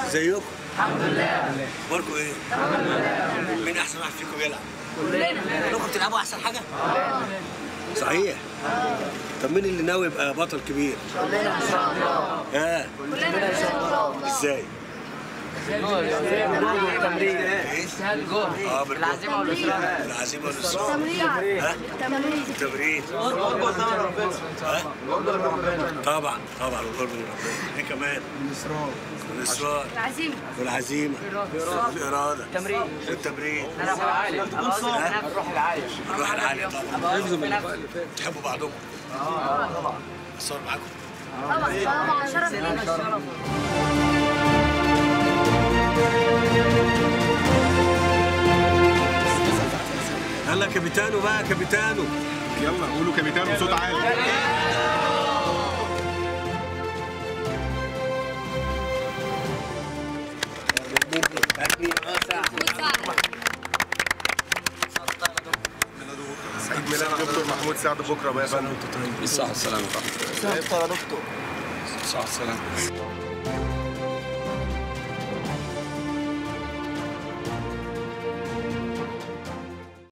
ازيكم الحمد لله اخباركم ايه الحمد لله مين احسن واحد فيكم بيلعب كلنا كلكم بتلعبوا احسن حاجه صحيح طب مين اللي ناوي يبقى بطل كبير كلنا ان شاء الله ها كلنا ان شاء الله ازاي التمرين ايه الجول اه بالجول. العزيمه والاصرار العزيمه والاصرار ها تمرين التمرين ها؟ طبعا طبعا والقرب من ربنا ايه كمان الاصرار العزيمة والعزيمه والاراده تمرين والتمرين الروح العالي الروح العالي الروح العاليه طبعا تحبوا بعضكم اه طبعا اصور معاكم طبعا طبعا شرف لينا يلا كابيتانو بقى كابيتانو يلا قولوا كابيتان بصوت عالي عيد ميلاد دكتور محمود سعد بكره بقى يا فندم بالصحة والسلامة صح السلامه